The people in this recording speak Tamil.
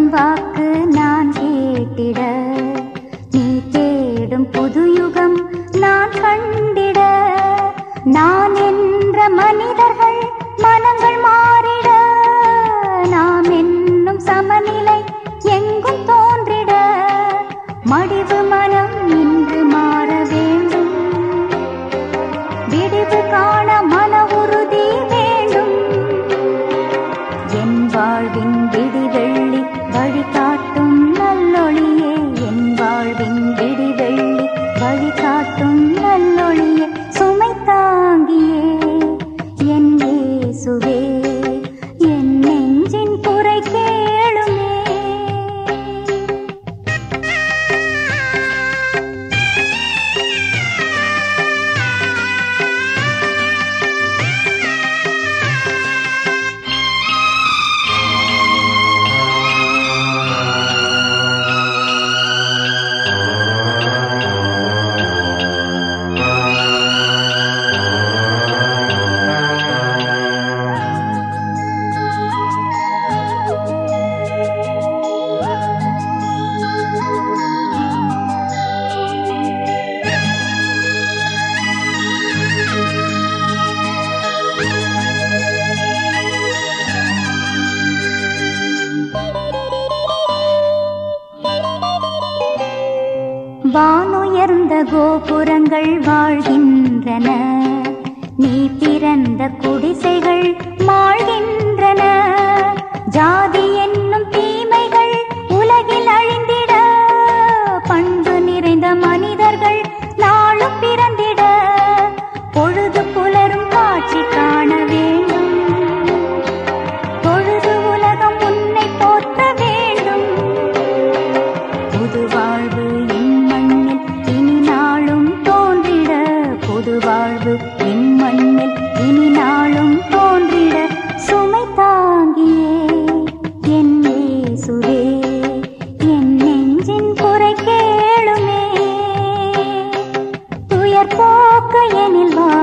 வாக்கு நான் கேட்டிட நீ தேடும் புது யுகம் நான் கண்டிட நான் என்ற மனிதர்கள் மனங்கள் மாறிட நாம் என்னும் சமநிலை எங்கும் தோன்றிட மடிவு மனம் இன்று மாற வேண்டும் விடிவு காண மன உறுதி வேண்டும் என் வாழ்வின் விடிவெள்ளி வழிகாட்டும் நல்லொளியே என் வாழ்வின் விடிவெள்ளி வழிகாட்டும் நல்லொளியே சுமை தாங்கியே என் இயேசுவே என் நெஞ்சின் குறை கேளுமே வானுயர்ந்த கோபுரங்கள் வாழ்கின்றன நீ பிறந்த குடிசைகள் மாழ்கின்றன ஜாதி என்னும் தீமைகள் உலகில் அழிந்திட பண்பு நிறைந்த மனிதர்கள் நாளும் பிறந்திட பொழுது புலரும் காட்சி காண வேண்டும் பொழுது உலகம் உன்னை போற்ற வேண்டும் புது வாழ்வு என் மண்ணில் இனி நாளும் தோன்றிட புது வாழ்வு என் மண்ணில் இனி நாளும் தோன்றிட சுமை தாங்கியே என் இயேசுவே என் நெஞ்சின் குறை கேளுமே துயர் போக்க எனில் வா